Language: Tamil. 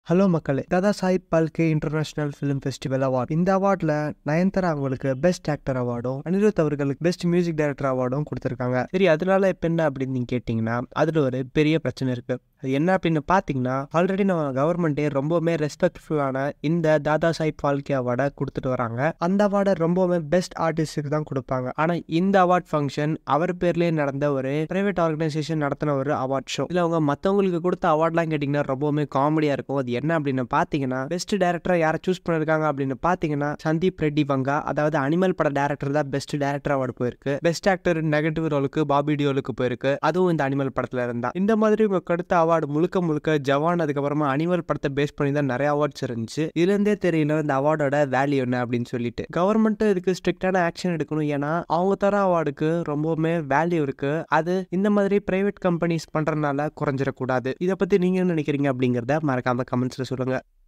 ஹலோ மக்களே Dada Saheb Phalke international film festival award இந்த அவார்ட்ல நயன்தாரா அவங்களுக்கு பெஸ்ட் ஆக்டர் அவார்டும் அனிருத் அவர்களுக்கு பெஸ்ட் மியூசிக் டைரக்டர் அவார்டும் கொடுத்துருக்காங்க சரி அதனால இப்போ என்ன அப்படின்னு நீங்க கேட்டிங்கன்னா அதுல ஒரு பெரிய பிரச்சனை இருக்கு அது என்ன அப்படின்னு பார்த்தீங்கன்னா ஆல்ரெடி நம்ம கவர்மெண்ட்டே ரொம்பவுமே ரெஸ்பெக்ட்ஃபுல்லான இந்த தாதா சாஹிப் பால்கே அவார்டை கொடுத்துட்டு வராங்க அந்த அவார்டை ரொம்பவுமே பெஸ்ட் ஆர்டிஸ்டுக்கு தான் கொடுப்பாங்க ஆனா இந்த அவார்ட் ஃபங்க்ஷன் அவர் பேர்லயே நடந்த ஒரு பிரைவேட் ஆர்கனைசேஷன் நடத்தின ஒரு அவார்ட் ஷோ இதுல அவங்க மற்றவங்களுக்கு கொடுத்த அவார்ட்லாம் கேட்டிங்கன்னா ரொம்பவுமே காமெடியா இருக்கும் அது என்ன அப்படின்னு பார்த்தீங்கன்னா பெஸ்ட் டேரக்டரை யாரை சூஸ் பண்ணிருக்காங்க அப்படின்னு பார்த்தீங்கன்னா சந்தீப் ரெட்டி வங்கா அதாவது அனிமல் பட டேரக்டர் தான் பெஸ்ட் டேரக்டர் அவார்டு போயிருக்கு பெஸ்ட் ஆக்டர் நெகட்டிவ் ரோலுக்கு பாபி டியோலுக்கு போயிருக்கு அதுவும் இந்த அனிமல் படத்துல இருந்தா இந்த மாதிரி இவங்க கொடுத்த அவார்டு முழுக்க முழுக்க ஜவான் அதுக்கப்புறமா அனிமல் படத்தை பேஸ் பண்ணி தான் நிறைய அவார்ட்ஸ் இருந்துச்சு இதுல இருந்தே தெரியல இந்த அவார்டோட வேல்யூ என்ன அப்படின்னு சொல்லிட்டு கவர்மெண்ட் இதுக்கு ஸ்ட்ரிக்டான ஆக்ஷன் எடுக்கணும் ஏன்னா அவங்க தர அவார்டுக்கு ரொம்பவுமே வேல்யூ இருக்கு அது இந்த மாதிரி பிரைவேட் கம்பெனிஸ் பண்றதுனால குறைஞ்சிடக்கூடாது இதை பத்தி நீங்க என்ன நினைக்கிறீங்க அப்படிங்கறத மறக்காம கமெண்ட்ஸ்ல சொல்லுங்க